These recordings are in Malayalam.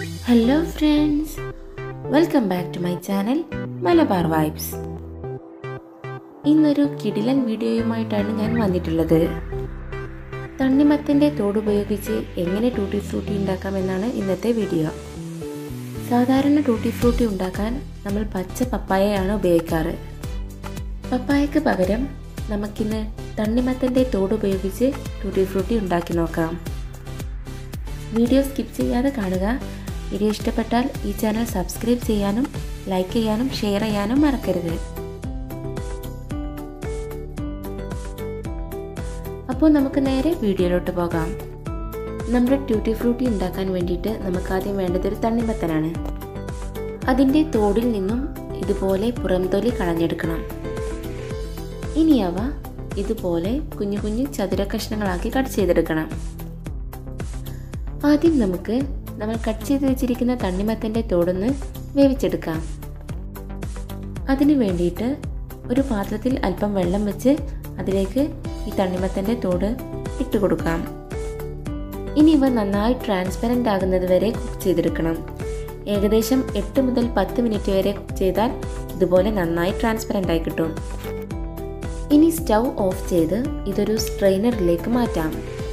hello friends welcome back to my channel Malabar vibes ഇന്നൊരു കിടിലൻ വീഡിയോയുമായിട്ടാണ് ഞാൻ വന്നിട്ടുള്ളത് തണ്ണിമത്തൻ്റെ തോടുപയോഗിച്ച് എങ്ങനെ ടൂട്ടി ഫ്രൂട്ടി ഉണ്ടാക്കാമെന്നാണ് ഇന്നത്തെ വീഡിയോ സാധാരണ ടൂട്ടി ഫ്രൂട്ടി ഉണ്ടാക്കാൻ നമ്മൾ പച്ച പപ്പായയാണ് ഉപയോഗിക്കാറ് പപ്പായക്ക് പകരം നമുക്കിന്ന് തണ്ണിമത്തൻ്റെ തോടുപയോഗിച്ച് ടൂട്ടി ഫ്രൂട്ടി ഉണ്ടാക്കി നോക്കാം വീഡിയോ സ്കിപ്പ് ചെയ്യാതെ കാണുക വീഡിയോ ഇഷ്ടപ്പെട്ടാൽ ഈ ചാനൽ സബ്സ്ക്രൈബ് ചെയ്യാനും ലൈക്ക് ചെയ്യാനും ഷെയർ ചെയ്യാനും മറക്കരുത് അപ്പോൾ നമുക്ക് നേരെ വീഡിയോയിലോട്ട് പോകാം നമ്മുടെ ട്യൂട്ടി ഫ്രൂട്ടി ഉണ്ടാക്കാൻ വേണ്ടിയിട്ട് നമുക്ക് ആദ്യം വേണ്ടത് ഒരു തണ്ണിമത്തനാണ് അതിൻ്റെ തോടിൽ നിന്നും ഇതുപോലെ പുറംതൊലി കളഞ്ഞെടുക്കണം ഇനി അവ ഇതുപോലെ കുഞ്ഞു കുഞ്ഞു ചതുര കഷ്ണങ്ങളാക്കി കട്ട് ചെയ്തെടുക്കണം ആദ്യം നമുക്ക് നമ്മൾ കട്ട് ചെയ്ത് വെച്ചിരിക്കുന്ന തണ്ണിമത്തൻ്റെ തോടൊന്ന് വേവിച്ചെടുക്കാം അതിന് വേണ്ടിയിട്ട് ഒരു പാത്രത്തിൽ അല്പം വെള്ളം വെച്ച് അതിലേക്ക് ഈ തണ്ണിമത്തൻ്റെ തോട് ഇട്ട് കൊടുക്കാം ഇനി ഇവ നന്നായി ട്രാൻസ്പെറൻ്റ് ആകുന്നത് വരെ കുക്ക് ചെയ്തെടുക്കണം ഏകദേശം എട്ട് മുതൽ പത്ത് മിനിറ്റ് വരെ കുക്ക് ചെയ്താൽ ഇതുപോലെ നന്നായി ട്രാൻസ്പെറൻ്റ് ആയി കിട്ടും ഇനി സ്റ്റൗ ഓഫ് ചെയ്ത് ഇതൊരു സ്ട്രെയിനറിലേക്ക് മാറ്റാം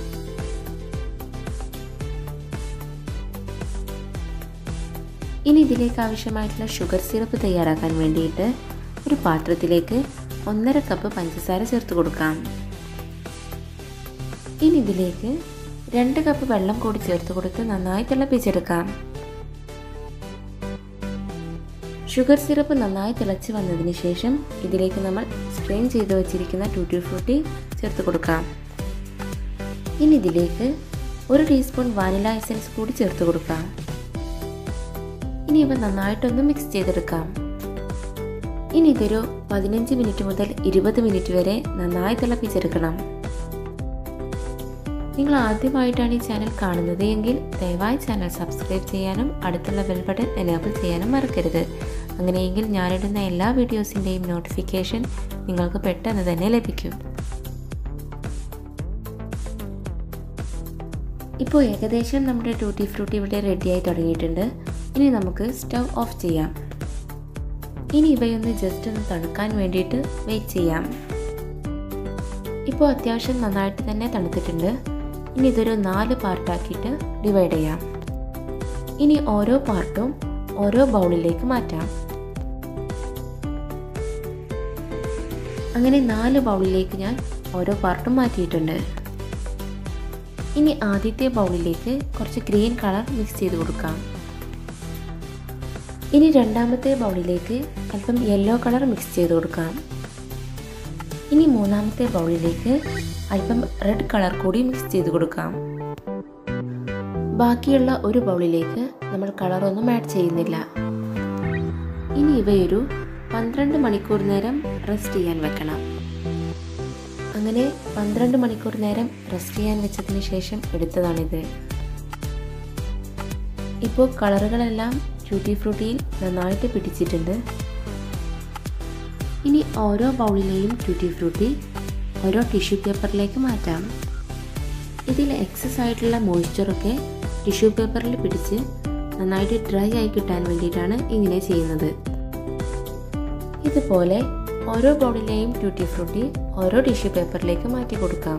ഇനി ഇതിലേക്ക് ആവശ്യമായിട്ടുള്ള ഷുഗർ സിറപ്പ് തയ്യാറാക്കാൻ വേണ്ടിയിട്ട് ഒരു പാത്രത്തിലേക്ക് ഒന്നര കപ്പ് പഞ്ചസാര ചേർത്ത് കൊടുക്കാം ഇനി ഇതിലേക്ക് രണ്ട് കപ്പ് വെള്ളം കൂടി ചേർത്ത് കൊടുത്ത് നന്നായി തിളപ്പിച്ചെടുക്കാം ഷുഗർ സിറപ്പ് നന്നായി തിളച്ച് വന്നതിന് ശേഷം ഇതിലേക്ക് നമ്മൾ സ്ട്രെയിൻ ചെയ്ത് വെച്ചിരിക്കുന്ന ടൂട്ടി ഫ്രൂട്ടി ചേർത്ത് കൊടുക്കാം ഇനി ഇതിലേക്ക് ഒരു ടീസ്പൂൺ വാനില എസൻസ് കൂടി ചേർത്ത് കൊടുക്കാം ഇനി ഇവ നന്നായിട്ടൊന്ന് മിക്സ് ചെയ്തെടുക്കാം ഇനി ഇതൊരു പതിനഞ്ച് മിനിറ്റ് മുതൽ ഇരുപത് മിനിറ്റ് വരെ നന്നായി തിളപ്പിച്ചെടുക്കണം നിങ്ങൾ ആദ്യമായിട്ടാണ് ഈ ചാനൽ കാണുന്നത് എങ്കിൽ ദയവായി ചാനൽ സബ്സ്ക്രൈബ് ചെയ്യാനും അടുത്തുള്ള ബെൽ ബട്ടൺ എനേബിൾ ചെയ്യാനും മറക്കരുത് അങ്ങനെയെങ്കിൽ ഞാനിടുന്ന എല്ലാ വീഡിയോസിൻ്റെയും നോട്ടിഫിക്കേഷൻ നിങ്ങൾക്ക് പെട്ടെന്ന് തന്നെ ലഭിക്കും ഇപ്പോൾ ഏകദേശം നമ്മുടെ ടൂട്ടി ഫ്രൂട്ടി ഇവിടെ റെഡിയായി തുടങ്ങിയിട്ടുണ്ട് ഇനി നമുക്ക് സ്റ്റവ് ഓഫ് ചെയ്യാം ഇനി ഇവയൊന്ന് ജസ്റ്റ് ഒന്ന് തണുക്കാൻ വേണ്ടിയിട്ട് വെയിറ്റ് ചെയ്യാം ഇപ്പോൾ അത്യാവശ്യം നന്നായിട്ട് തന്നെ തണുത്തിട്ടുണ്ട് ഇനി ഇതൊരു നാല് പാർട്ടാക്കിയിട്ട് ഡിവൈഡ് ചെയ്യാം ഇനി ഓരോ പാർട്ടും ഓരോ ബൗളിലേക്ക് മാറ്റാം അങ്ങനെ നാല് ബൗളിലേക്ക് ഞാൻ ഓരോ പാർട്ടും മാറ്റിയിട്ടുണ്ട് ഇനി ആദ്യത്തെ ബൗളിലേക്ക് കുറച്ച് ഗ്രീൻ കളർ മിക്സ് ചെയ്ത് കൊടുക്കാം ഇനി രണ്ടാമത്തെ ബൗളിലേക്ക് അല്പം യെല്ലോ കളർ മിക്സ് ചെയ്ത് കൊടുക്കാം ഇനി മൂന്നാമത്തെ ബൗളിലേക്ക് അല്പം റെഡ് കളർ കൂടി മിക്സ് ചെയ്ത് കൊടുക്കാം ബാക്കിയുള്ള ഒരു ബൗളിലേക്ക് നമ്മൾ കളറൊന്നും ആഡ് ചെയ്യുന്നില്ല ഇനി ഇവയൊരു പന്ത്രണ്ട് മണിക്കൂർ നേരം റെസ്റ്റ് ചെയ്യാൻ വെക്കണം അങ്ങനെ പന്ത്രണ്ട് മണിക്കൂർ നേരം റെസ്റ്റ് ചെയ്യാൻ വെച്ചതിന് ശേഷം എടുത്തതാണിത് ഇപ്പോൾ കളറുകളെല്ലാം ട്യൂട്ടി ഫ്രൂട്ടിയിൽ നന്നായിട്ട് പിടിച്ചിട്ടുണ്ട് ഇനി ഓരോ ബൗളിലെയും ട്യൂട്ടി ഫ്രൂട്ടി ഓരോ ടിഷ്യൂ പേപ്പറിലേക്ക് മാറ്റാം ഇതിൽ എക്സസ് ആയിട്ടുള്ള മോയ്സ്ചറൊക്കെ ടിഷ്യൂ പേപ്പറിൽ പിടിച്ച് നന്നായിട്ട് ഡ്രൈ ആയി കിട്ടാൻ വേണ്ടിയിട്ടാണ് ഇങ്ങനെ ചെയ്യുന്നത് ഇതുപോലെ ഓരോ ബൗളിലെയും ട്യൂട്ടി ഫ്രൂട്ടി ഓരോ ടിഷ്യൂ പേപ്പറിലേക്ക് മാറ്റി കൊടുക്കാം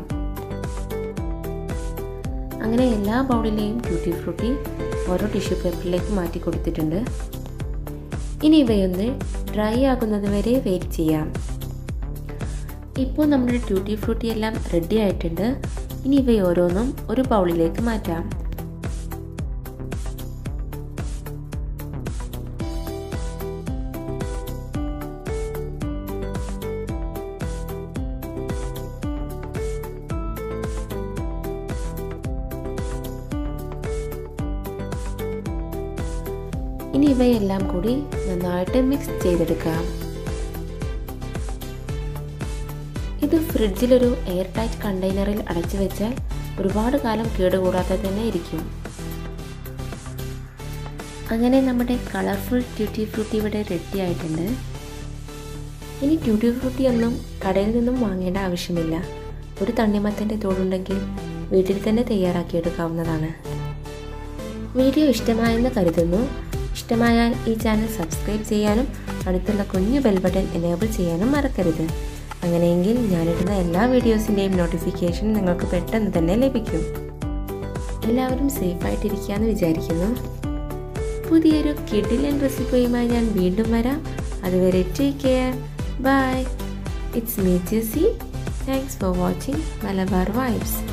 അങ്ങനെ എല്ലാ ബൗളിലെയും ട്യൂട്ടി ഫ്രൂട്ടി ഓരോ ടിഷ്യൂ പേപ്പറിലേക്ക് മാറ്റി കൊടുത്തിട്ടുണ്ട് ഇനി ഇവയൊന്ന് ഡ്രൈ ആകുന്നത് വരെ വെയിറ്റ് ചെയ്യാം ഇപ്പോൾ നമ്മുടെ ട്യൂട്ടി ഫ്രൂട്ടി എല്ലാം റെഡി ആയിട്ടുണ്ട് ഇനി ഇവ ഓരോന്നും ഒരു ബൗളിലേക്ക് മാറ്റാം ഇനി ഇവയെല്ലാം കൂടി നന്നായിട്ട് മിക്സ് ചെയ്തെടുക്കാം ഇത് ഫ്രിഡ്ജിലൊരു എയർ ടൈറ്റ് കണ്ടെയ്നറിൽ അടച്ചു വെച്ചാൽ ഒരുപാട് കാലം കേടുകൂടാതെ തന്നെ ഇരിക്കും അങ്ങനെ നമ്മുടെ കളർഫുൾ ട്യൂട്ടി ഫ്രൂട്ടി ഇവിടെ റെഡി ആയിട്ടുണ്ട് ഇനി ട്യൂട്ടി ഫ്രൂട്ടി ഒന്നും കടയിൽ നിന്നും വാങ്ങേണ്ട ആവശ്യമില്ല ഒരു തണ്ണിമത്തൻ്റെ തോടുണ്ടെങ്കിൽ വീട്ടിൽ തന്നെ തയ്യാറാക്കിയെടുക്കാവുന്നതാണ് വീഡിയോ ഇഷ്ടമായെന്ന് കരുതുന്നു ഇഷ്ടമായാൽ ഈ ചാനൽ സബ്സ്ക്രൈബ് ചെയ്യാനും അടുത്തുള്ള കുഞ്ഞു ബെൽ ബട്ടൺ എനേബിൾ ചെയ്യാനും മറക്കരുത് അങ്ങനെയെങ്കിൽ ഞാനിടുന്ന എല്ലാ വീഡിയോസിൻ്റെയും നോട്ടിഫിക്കേഷൻ നിങ്ങൾക്ക് പെട്ടെന്ന് തന്നെ ലഭിക്കും എല്ലാവരും സേഫായിട്ടിരിക്കുകയെന്ന് വിചാരിക്കുന്നു പുതിയൊരു കിഡിലൻ റെസിപ്പിയുമായി ഞാൻ വീണ്ടും വരാം അതുവരെ take care bye it's me Jessy thanks for watching Malabar vibes